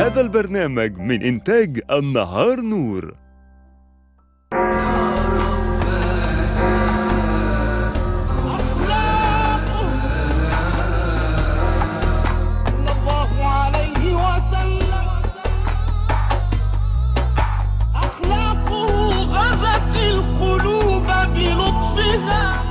هذا البرنامج من إنتاج النهار نور صلى الله عليه وسلم أخلاقه غزت القلوب بلطفها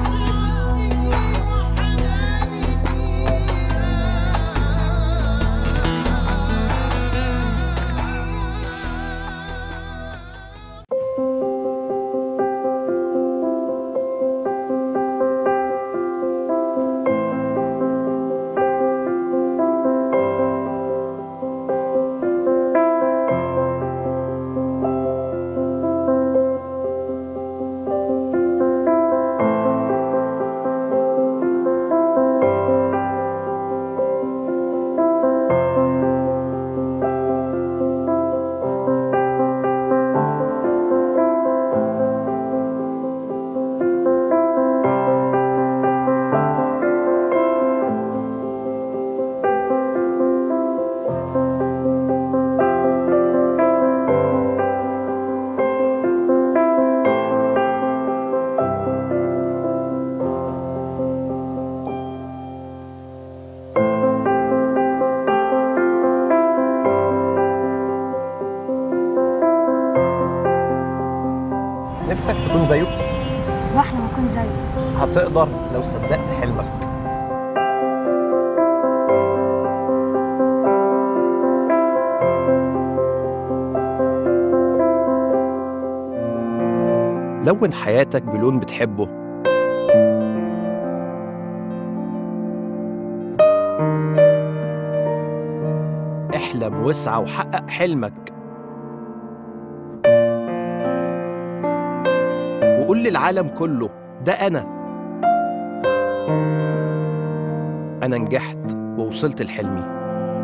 نفسك تكون زيه واحنا ما نكون زيه هتقدر لو صدقت حلمك لون حياتك بلون بتحبه احلم واسعى وحقق حلمك وقول للعالم كله ده أنا أنا نجحت ووصلت لحلمي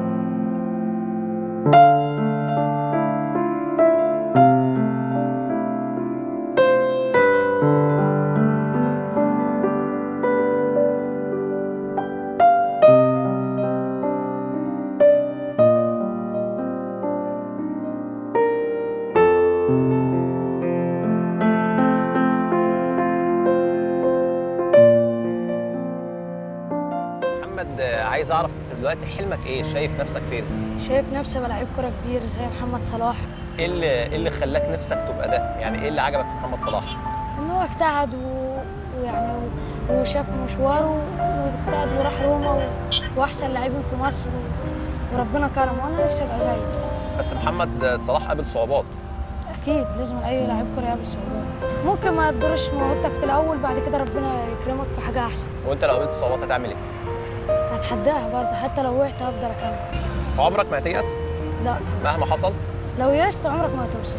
محمد عايز أعرف دلوقتي حلمك إيه شايف نفسك فين شايف نفسي أبقى لعيب كرة كبير زي محمد صلاح إيه اللي, إيه اللي خلاك نفسك تبقى ده يعني إيه اللي عجبك في محمد صلاح إن هو اجتهد و... ويعني و... وشاف مشواره واجتهد وراح روما و... وأحسن لاعبين في مصر و... وربنا كرمه وأنا نفسي أبقى زيه بس محمد صلاح قابل صعوبات أكيد لازم أي لاعب كرة يقابل صعوبات ممكن ما تدرش موهبتك في الأول بعد كده ربنا يكرمك في حاجة أحسن وأنت لو قابلت صعوبات هتعمل إيه؟ هتحداها برضه حتى لو وقعت هفضل أكمل عمرك ما هتيأس لا مهما حصل لو يأست عمرك ما هتوصل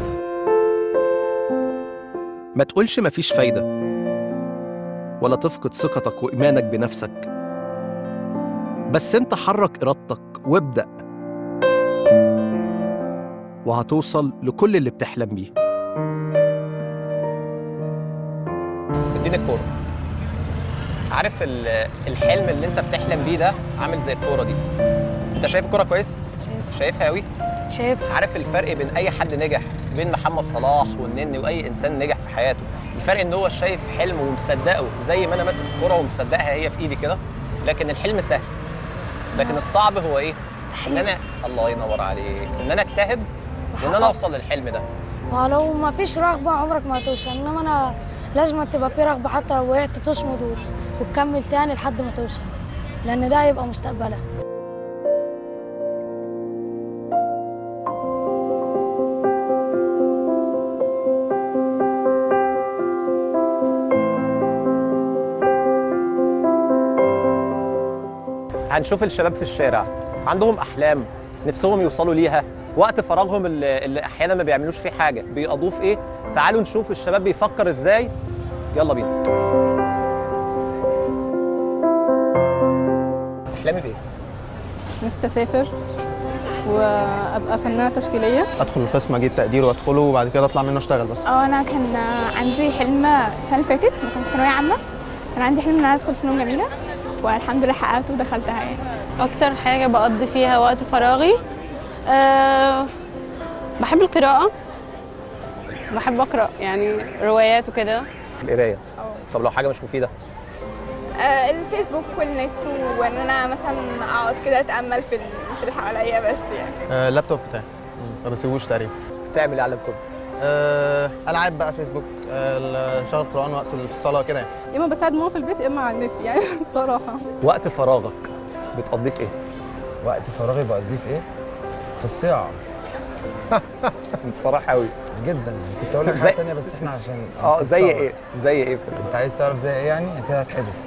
ما تقولش مفيش فايدة ولا تفقد ثقتك وإيمانك بنفسك بس انت حرك إرادتك وابدأ وهتوصل لكل اللي بتحلم بيه اديني الكورة عارف ال- الحلم اللي انت بتحلم بيه ده عامل زي الكورة دي انت شايف الكورة كويس؟ شايف شايفها قوي؟ شايف عارف الفرق بين اي حد نجح بين محمد صلاح والنني واي انسان نجح في حياته الفرق ان هو شايف حلمه ومصدقه زي ما انا ماسك الكوره ومصدقها هي في ايدي كده لكن الحلم سهل لكن الصعب هو ايه ان انا الله ينور عليك ان انا اجتهد وان انا اوصل للحلم ده ما لو ما فيش رغبة عمرك ما هتوصل انما انا لازم تبقى في رغبة حتى لو وقعت تصمد و- وتكمل تاني لحد ما توصل لان ده هيبقى مستقبلك هنشوف الشباب في الشارع عندهم احلام نفسهم يوصلوا ليها وقت فراغهم اللي, اللي احيانا ما بيعملوش فيه حاجه بيقضوه في ايه تعالوا نشوف الشباب بيفكر ازاي يلا بينا تحلمي بايه نفسي اسافر وابقى فنانه تشكيليه ادخل القسم اجيب تقدير وادخله وبعد كده اطلع منه اشتغل بس اه انا كان عندي حلم السنه اللي فاتت لما كنت في ثانويه عامه كان عندي حلم ان انا ادخل فنون جميله والحمد لله حققته ودخلتها يعني اكتر حاجه بقضي فيها وقت فراغي أه بحب القراءة بحب أقرأ يعني روايات وكده القرايه طب لو حاجه مش مفيده آه الفيسبوك والنت وان انا مثلا اقعد كده اتامل في ال- في اللي حواليا بس يعني آه، اللابتوب بتاعي ما بسيبوش تقريبا بتعمل ايه على اللاب آه، العاب بقى فيسبوك آه، شغل قران وقت الصلاه كده يعني يا اما بساعد ماما في البيت يا اما على النت يعني بصراحة وقت فراغك بتقضيه في ايه؟ وقت فراغي بقضيه في ايه؟ في الصياعه انت صراحه قوي جدا كنت اقول لك زي- حاجه ثانيه بس احنا عشان اه زي نتصور. ايه؟ زي ايه؟ انت عايز تعرف زي ايه يعني؟ كده هتحبس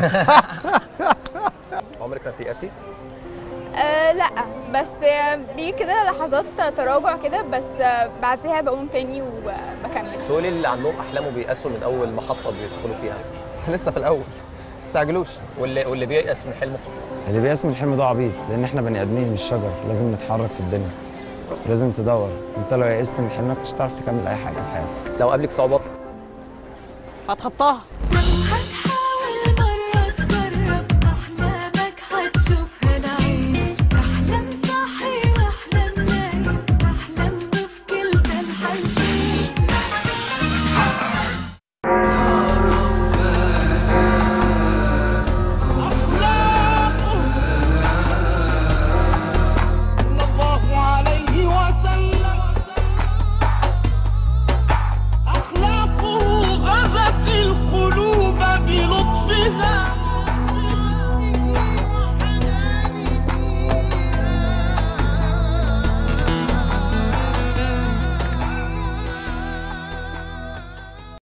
عمرك ما بتيأسي؟ آه لا بس آه، بيجي كده لحظات تراجع كده بس آه بعدها بقوم تاني وبكمل دول اللي عندهم احلام وبييأسوا من اول محطه بيدخلوا فيها لسه في الاول ما تستعجلوش واللي واللي بييأس من حلمه اللي بيقسم الحلم ده عبيط لان احنا بني ادمين مش شجر لازم نتحرك في الدنيا لازم تدور انت لو يئست من حلمك مش هتعرف تكمل اي حاجه في حياتك لو قابلك صعوبات هتخطاها